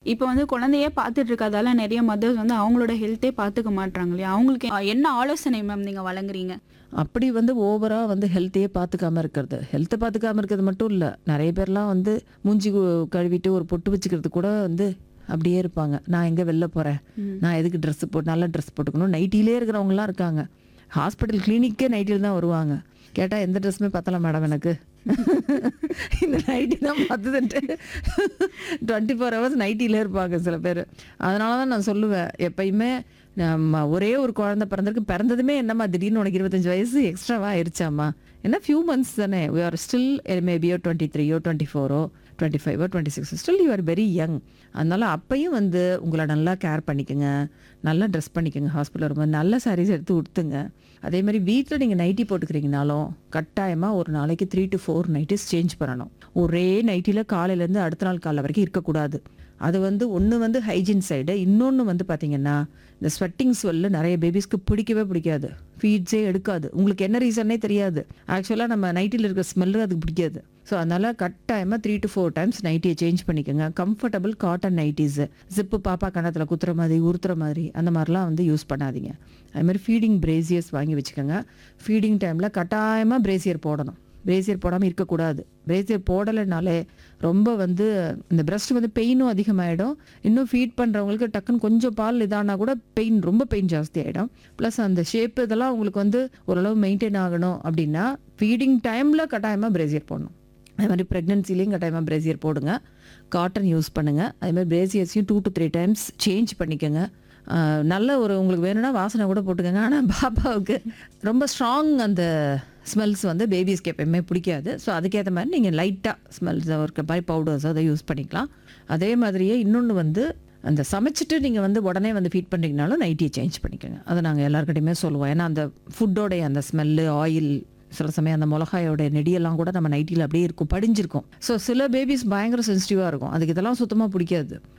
இப்போ வந்து குழந்தையே பார்த்துட்டு இருக்கறதால நிறைய மதர்ஸ் வந்து அவங்களோட ஹெல்த்தே பார்த்துக்க மாட்றாங்க இல்லையா அவங்களுக்கு அஹ், என்ன ஆலோசனை மேம் நீங்கள் வழங்குறீங்க அப்படி வந்து ஓவரா வந்து ஹெல்த்தையே பார்த்துக்காம இருக்கிறது ஹெல்த்தை பார்த்துக்காம இருக்கிறது மட்டும் இல்லை நிறைய பேர்லாம் வந்து மூஞ்சி கு- கழுவிட்டு ஒரு பொட்டு வச்சுக்கிறது கூட வந்து அப்படியே இருப்பாங்க நான் எங்கே வெளில போகிறேன் நான் எதுக்கு ட்ரெஸ் போட்டு நல்ல ட்ரெஸ் போட்டுக்கணும் நைட்டிலே இருக்கிறவங்கலாம் இருக்காங்க ஹாஸ்பிட்டல் கிளினிக்கே நைட்டில் தான் வருவாங்க கேட்டால் எந்த ட்ரெஸ்ஸுமே பத்தல மேடம் எனக்கு இந்த நைட்டி தான் பார்த்துட்டு டுவெண்ட்டி ஃபோர் ஹவர்ஸ் நைட்டிலே இருப்பாங்க சில பேர் அதனால தான் நான் சொல்லுவேன் எப்பயுமே நம்ம ஒரே ஒரு குழந்தை பிறந்திருக்கு பிறந்ததுமே என்னம்மா திடீர்னு உனக்கு இருபத்தஞ்சு வயசு எக்ஸ்ட்ராவா ஆயிடுச்சாம்மா என்ன ஃபியூ மந்த்ஸ் தானே வி ஆர் ஸ்டில் மேபியோ டுவெண்ட்டி த்ரீயோ டுவெண்ட்டி ஃபோரோ டுவெண்ட்டி ஃபைவோ twenty six still you are very young அதனால அப்பையும் வந்து உங்களை நல்லா கேர் பண்ணிக்கோங்க நல்லா ட்ரெஸ் பண்ணிக்கோங்க ஹாஸ்பிட்டல் வரும்போது நல்ல சாரீஸ் எடுத்து உடுத்துங்க அதே மாதிரி வீட்டில் நீங்கள் நைட்டி போட்டுக்கிறீங்கனாலும் கட்டாயமாக ஒரு நாளைக்கு three to four nighties change பண்ணணும் ஒரே நைட்டியில் காலையிலேருந்து அடுத்த நாள் காலை வரைக்கும் இருக்கக்கூடாது அது வந்து ஒன்று வந்து ஹைஜீன் சைடு இன்னொன்று வந்து பார்த்தீங்கன்னா இந்த ஸ்வெட்டிங் ஸ்வெல்லு நிறைய பேபிஸ்க்கு பிடிக்கவே பிடிக்காது ஃபீட்ஸே எடுக்காது உங்களுக்கு என்ன ரீசன்னே தெரியாது ஆக்சுவலாக நம்ம நைட்டியில் இருக்கிற ஸ்மெல்லு அதுக்கு பிடிக்காது ஸோ அதனால் கட்டாயமாக த்ரீ டு ஃபோர் டைம்ஸ் நைட்டியை சேஞ்ச் பண்ணிக்கோங்க கம்ஃபர்டபுள் காட்டன் நைட்டிஸு ஜிப்பு பாப்பா கணத்தில் குத்துற மாதிரி உறுத்துற மாதிரி அந்த மாதிரிலாம் வந்து யூஸ் பண்ணாதீங்க அது மாதிரி ஃபீடிங் பிரேசியர்ஸ் வாங்கி வச்சுக்கோங்க ஃபீடிங் டைமில் கட்டாயமாக பிரேசியர் போடணும் பிரேசியர் போடாமல் இருக்கக்கூடாது பிரேசியர் போடலைனாலே ரொம்ப வந்து இந்த பிரஸ்ட் வந்து பெயினும் அதிகமாகிடும் இன்னும் ஃபீட் பண்ணுறவங்களுக்கு டக்குன்னு கொஞ்சம் பால் இதானா கூட பெயின் ரொம்ப பெயின் ஜாஸ்தி ஆகிடும் ப்ளஸ் அந்த ஷேப் இதெல்லாம் உங்களுக்கு வந்து ஓரளவு மெயின்டைன் ஆகணும் அப்படின்னா ஃபீடிங் டைமில் கட்டாயமாக பிரேசியர் போடணும் அதே மாதிரி ப்ரெக்னென்சிலையும் கட்டாயமாக பிரேசியர் போடுங்க காட்டன் யூஸ் பண்ணுங்கள் அதே மாதிரி பிரேசியர்ஸையும் two to three times change பண்ணிக்கோங்க ஆஹ் நல்ல ஒரு உங்களுக்கு வேணும்னா வாசனை கூட போட்டுக்கோங்க ஆனால் பாப்பாவுக்கு ரொம்ப ஸ்ட்ராங் அந்த ஸ்மெல்ஸ் வந்து பேபிஸ்க்கு எப்பயுமே பிடிக்காது ஸோ அதுக்கேற்ற மாதிரி நீங்கள் லைட்டாக ஸ்மெல்ஸ் இருக்க மாதிரி பவுடர்ஸ் அதை யூஸ் பண்ணிக்கலாம் அதே மாதிரியே இன்னொன்று வந்து அந்த சமைச்சிட்டு நீங்கள் வந்து உடனே வந்து ஃபீட் பண்ணுறீங்கனாலும் நைட்டியை சேஞ்ச் பண்ணிக்கோங்க அதை நாங்கள் எல்லாருக்கிட்டையுமே சொல்லுவோம் ஏன்னா அந்த ஃபுட்டோடைய அந்த ஸ்மெல்லு ஆயில் சில சமயம் அந்த மிளகாயோட நெடியெல்லாம் கூட நம்ம நைட்டியில் அப்படியே இருக்கும் படிஞ்சிருக்கும் ஸோ சில பேபிஸ் பயங்கர சென்சிட்டிவாக இருக்கும் அதுக்கு இதெல்லாம் சுத்தமாக பிடிக்காது